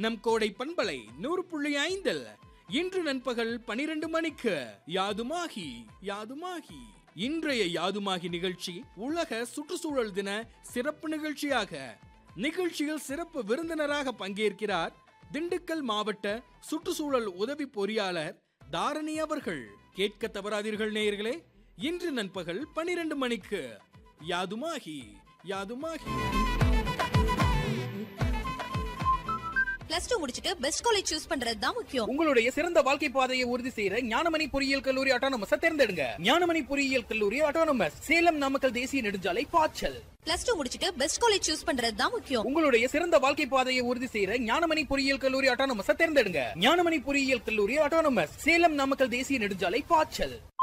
நம் கோடை பண்பலை நூறு புள்ளி ஐந்தில் இன்று நண்பகல் பனிரெண்டு மணிக்கு யாதுமாகி யாதுமாகி இன்றைய யாதுமாகி நிகழ்ச்சி உலக சுற்றுச்சூழல் தின சிறப்பு நிகழ்ச்சியாக நிகழ்ச்சியில் சிறப்பு விருந்தினராக பங்கேற்கிறார் திண்டுக்கல் மாவட்ட சுற்றுச்சூழல் உதவி பொறியாளர் தாரணி அவர்கள் கேட்க தவறாதீர்கள் நேயர்களே இன்று நண்பகல் பனிரெண்டு மணிக்கு யாதுமாகி யாதுமாகி பிளஸ் டூ முடிச்சிட்டு பெஸ்ட் காலேஜ் சூஸ் பண்றது தான் முக்கியம் உங்களுடைய சிறந்த வாழ்க்கை பாதையை உறுதி செய்யற ஞானமணி பொறியியல் கல்லூரி ஆட்டோனமஸ் தேர்ந்தெடுங்க ஞானமணி பொறியியல் கல்லூரி ஆட்டோனமஸ் சேலம் நாமக்கல் தேசிய நெடுஞ்சாலை பாய்ச்சல் பிளஸ் டூ முடிச்சிட்டு பெஸ்ட் காலேஜ் சூஸ் பண்றது தான் முக்கியம் உங்களுடைய சிறந்த வாழ்க்கை பாதையை உறுதி செய்யற ஞானமணி பொறியியல் கல்லூரி ஆட்டோனமஸ் தேர்ந்தெடுங்க ஞானமணி பொறியியல் கல்லூரி ஆட்டோனமஸ் சேலம் நாமக்கல் தேசிய நெடுஞ்சாலை பாய்ச்சல்